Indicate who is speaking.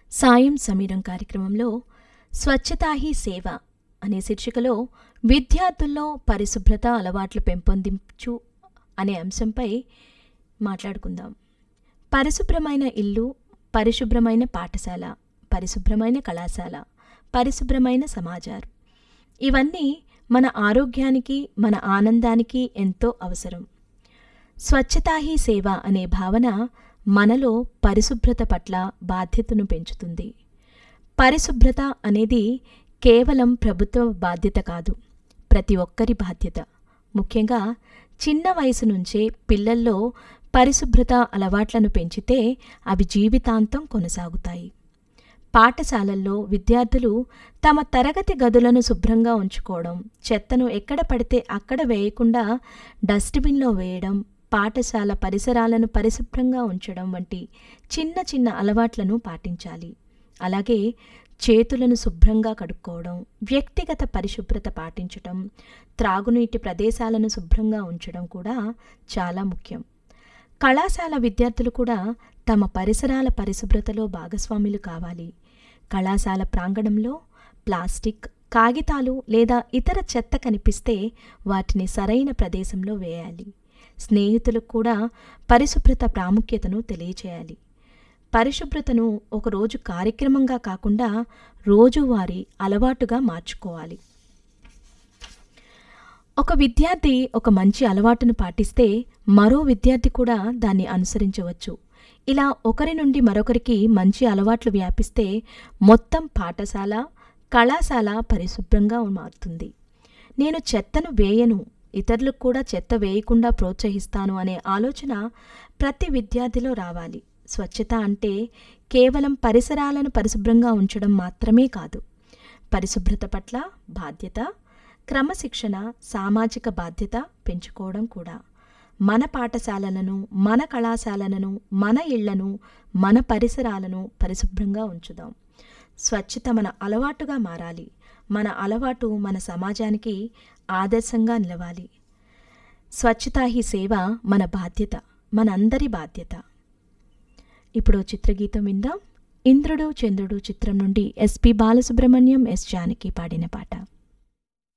Speaker 1: సాయం సమీరం కార్యక్రమంలో స్వచ్ఛతా హీ సేవ అనే శీర్షికలో విద్యార్థుల్లో పరిశుభ్రత అలవాట్లు పెంపొందించు అనే అంశంపై మాట్లాడుకుందాం పరిశుభ్రమైన ఇల్లు పరిశుభ్రమైన పాఠశాల పరిశుభ్రమైన కళాశాల పరిశుభ్రమైన సమాజాలు ఇవన్నీ మన ఆరోగ్యానికి మన ఆనందానికి ఎంతో అవసరం స్వచ్ఛతా హీ సేవ అనే భావన మనలో పరిశుభ్రత పట్ల బాధ్యతను పెంచుతుంది పరిశుభ్రత అనేది కేవలం ప్రభుత్వ బాధ్యత కాదు ప్రతి ఒక్కరి బాధ్యత ముఖ్యంగా చిన్న వయసు నుంచే పిల్లల్లో పరిశుభ్రత అలవాట్లను పెంచితే అవి జీవితాంతం కొనసాగుతాయి పాఠశాలల్లో విద్యార్థులు తమ తరగతి గదులను శుభ్రంగా ఉంచుకోవడం చెత్తను ఎక్కడ పడితే అక్కడ వేయకుండా డస్ట్బిన్లో వేయడం పాఠశాల పరిసరాలను పరిశుభ్రంగా ఉంచడం వంటి చిన్న చిన్న అలవాట్లను పాటించాలి అలాగే చేతులను శుభ్రంగా కడుక్కోవడం వ్యక్తిగత పరిశుభ్రత పాటించడం త్రాగునీటి ప్రదేశాలను శుభ్రంగా ఉంచడం కూడా చాలా ముఖ్యం కళాశాల విద్యార్థులు కూడా తమ పరిసరాల పరిశుభ్రతలో భాగస్వాములు కావాలి కళాశాల ప్రాంగణంలో ప్లాస్టిక్ కాగితాలు లేదా ఇతర చెత్త కనిపిస్తే వాటిని సరైన ప్రదేశంలో వేయాలి స్నేహితులకు కూడా పరిశుభ్రత ప్రాముఖ్యతను తెలియచేయాలి పరిశుభ్రతను ఒకరోజు కార్యక్రమంగా కాకుండా రోజువారీ అలవాటుగా మార్చుకోవాలి ఒక విద్యార్థి ఒక మంచి అలవాటును పాటిస్తే మరో విద్యార్థి కూడా దాన్ని అనుసరించవచ్చు ఇలా ఒకరి నుండి మరొకరికి మంచి అలవాట్లు వ్యాపిస్తే మొత్తం పాఠశాల కళాశాల పరిశుభ్రంగా మారుతుంది నేను చెత్తను వేయను ఇతరులకు కూడా చెత్త వేయకుండా ప్రోత్సహిస్తాను అనే ఆలోచన ప్రతి విద్యార్థిలో రావాలి స్వచ్ఛత అంటే కేవలం పరిసరాలను పరిశుభ్రంగా ఉంచడం మాత్రమే కాదు పరిశుభ్రత పట్ల బాధ్యత క్రమశిక్షణ సామాజిక బాధ్యత పెంచుకోవడం కూడా మన పాఠశాలలను మన కళాశాలలను మన ఇళ్లను మన పరిసరాలను పరిశుభ్రంగా ఉంచుదాం స్వచ్ఛత మన అలవాటుగా మారాలి మన అలవాటు మన సమాజానికి ఆదర్శంగా నిలవాలి స్వచ్ఛతా హీ సేవ మన బాధ్యత మనందరి బాధ్యత ఇప్పుడు చిత్రగీతం విందాం ఇంద్రుడు చంద్రుడు చిత్రం నుండి ఎస్పి బాలసుబ్రహ్మణ్యం ఎస్ జానకి పాడిన పాట